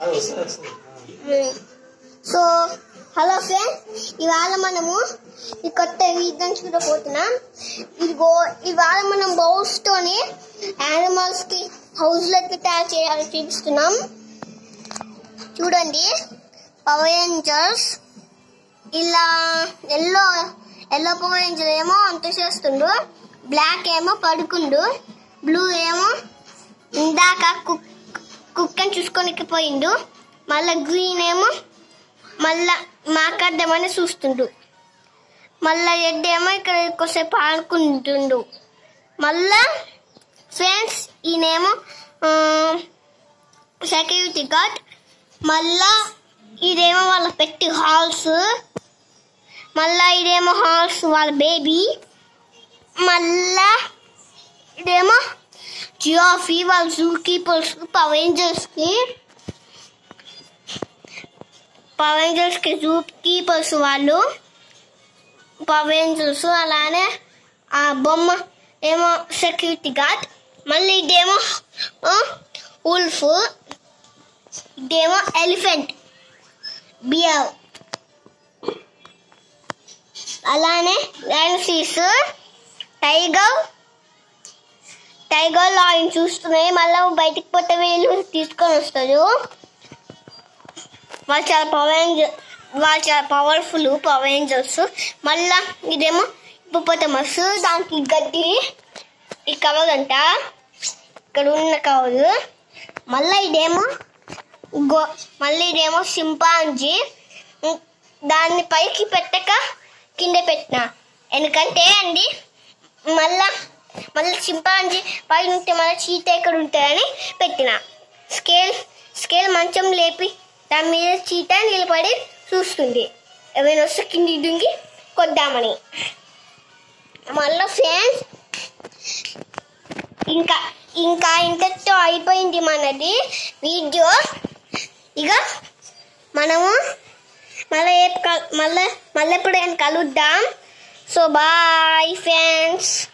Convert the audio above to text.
అది వస్తుంది వస్తుంది సో హలో ఫ్రెండ్స్ ఇవాళ మనము ఈ కొత్త విధం చూడబోతున్నాం ఇదిగో ఇవాళ మనం బౌల్స్ తోని యానిమల్స్ కి హౌస్ లెక్క తయారు చేయాలని చూపిస్తున్నాం చూడండి పవర్ రేంజర్స్ ఇలా ఎల్లో ఎల్లో పవర్ రేంజర్ ఏమో అంత చేస్తుండు బ్లాక్ ఏమో పడుకుండు బ్లూ ఏమో ఇందాక కుక్ కుక్కని చూసుకోనికి పోయిండు మళ్ళా గ్రీన్ ఏమో మళ్ళా మాట్లాడదామని చూస్తుండు మళ్ళా రెడ్ ఏమో ఇక్కడ కొద్దిసేపు ఆడుకుంటుండు మళ్ళా ఫ్రెండ్స్ ఈయనేమో సెక్యూరిటీ గార్డ్ మళ్ళా ఇదేమో వాళ్ళ పెట్టి హాల్స్ మళ్ళా ఇదేమో హాల్స్ వాళ్ళ బేబీ మళ్ళా ఇదేమో జియోఫీ వాళ్ళ జూ కీపర్స్ పవర్ ఏంజల్స్కి పవర్ ఏంజల్స్కి జూ కీపర్స్ వాళ్ళు పవర్ ఏంజల్స్ అలానే ఆ బొమ్మ ఏమో సెక్యూరిటీ గార్డ్ మళ్ళీ ఇదేమో ఉల్ఫ్ ఇదేమో ఎలిఫెంట్ బియర్ అలానే డైనసీస్ టైగర్ టైగర్ ఆయన చూస్తున్నాయి మళ్ళీ బయటికి పోతే వీళ్ళు తీసుకొని వస్తారు వాళ్ళు చాలా పవర్ ఏంజల్ వాళ్ళు చాలా పవర్ఫుల్ పవర్ ఏంజల్స్ మళ్ళా ఇదేమో హిప్పోపోటమస్ దానికి గడ్డి ఈ కవర్ అంట ఇక్కడ ఉన్న కవర్ మళ్ళీ ఇదేమో గో మళ్ళీ ఇదేమో సింపాంజీ ఉం, దాన్ని పైకి పెట్టక కింద పెట్టిన ఎందుకంటే అండి మళ్ళా మళ్ళీ చింపాంజీ పైన ఉంటే మళ్ళీ చీత ఎక్కడ ఉంటుందని పెట్టిన స్కేల్ స్కేల్ మంచం లేపి దాని మీద చీత నిలబడి చూస్తుంది ఏమైనా వస్తే కింది దుంగి కొద్దామని మళ్ళీ ఫ్యాన్స్ ఇంకా ఇంకా ఇంతటితో అయిపోయింది మనది వీడియో ఇక మనము మళ్ళీ మళ్ళీ మళ్ళీ ఎప్పుడైనా కలుద్దాం సో బాయ్ ఫ్రెండ్స్